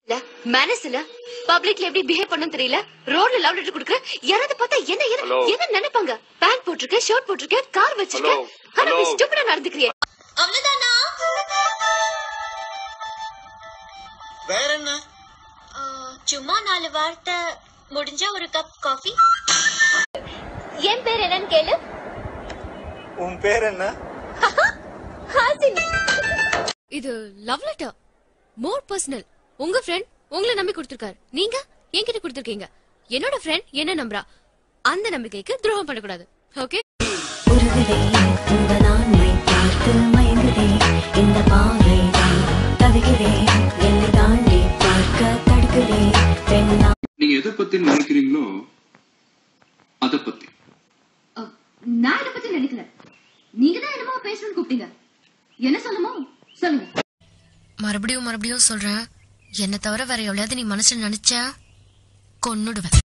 இல்ல மேனஸ் இல்ல பப்ளிக்ல எப்படி பிஹேவ் பண்ணணும் தெரியல ரோட்ல லவ் லெட்டர் கொடுக்குற யாராவது பார்த்தா என்ன என்ன Hello. என்ன நினைப்பாங்க பேண்ட் போட்டிருக்க ஷர்ட் போட்டிருக்க கார் வச்சிருக்க Hello. ஆனா நீ Hello. ஸ்டூபிடா நடந்துக்கிறிய அவ்வளவுதானா வேற என்ன ஆ, சும்மா நாலு வார்த்தை முடிஞ்சா ஒரு கப் காஃபி என் பேர் என்னன்னு கேளு உன் பேர் என்ன ஹாசினி இது லவ் லெட்டர் மோர் பர்சனல் உங்க ஃப்ரெண்ட் உங்களை நம்பி கொடுத்திருக்காரு நீங்க என்கிட்ட கொடுத்திருக்கீங்க என்னோட ஃப்ரெண்ட் என்ன நம்புறா அந்த நம்பிக்கைக்கு துரோகம் பண்ணக்கூடாது ஓகே உருகுதே உங்கள் ஆண்மை பார்த்து மயங்குதே இந்த பாவை தான் தவிக்கிறே என்னை தாண்டி பார்க்க தடுக்குதே பெண்ணா நீங்க எதை பத்தி நினைக்கிறீங்களோ அத பத்தி நான் இத பத்தி நினைக்கல நீங்க தான் என்னமோ பேசணும்னு கூப்பிட்டீங்க என்ன சொல்லணுமோ சொல்லுங்க மறுபடியும் மறுபடியும் சொல்றேன் என்ன தவிர வேற எவ்வளவு நீ மனசுல நினைச்ச கொன்னுடுவேன்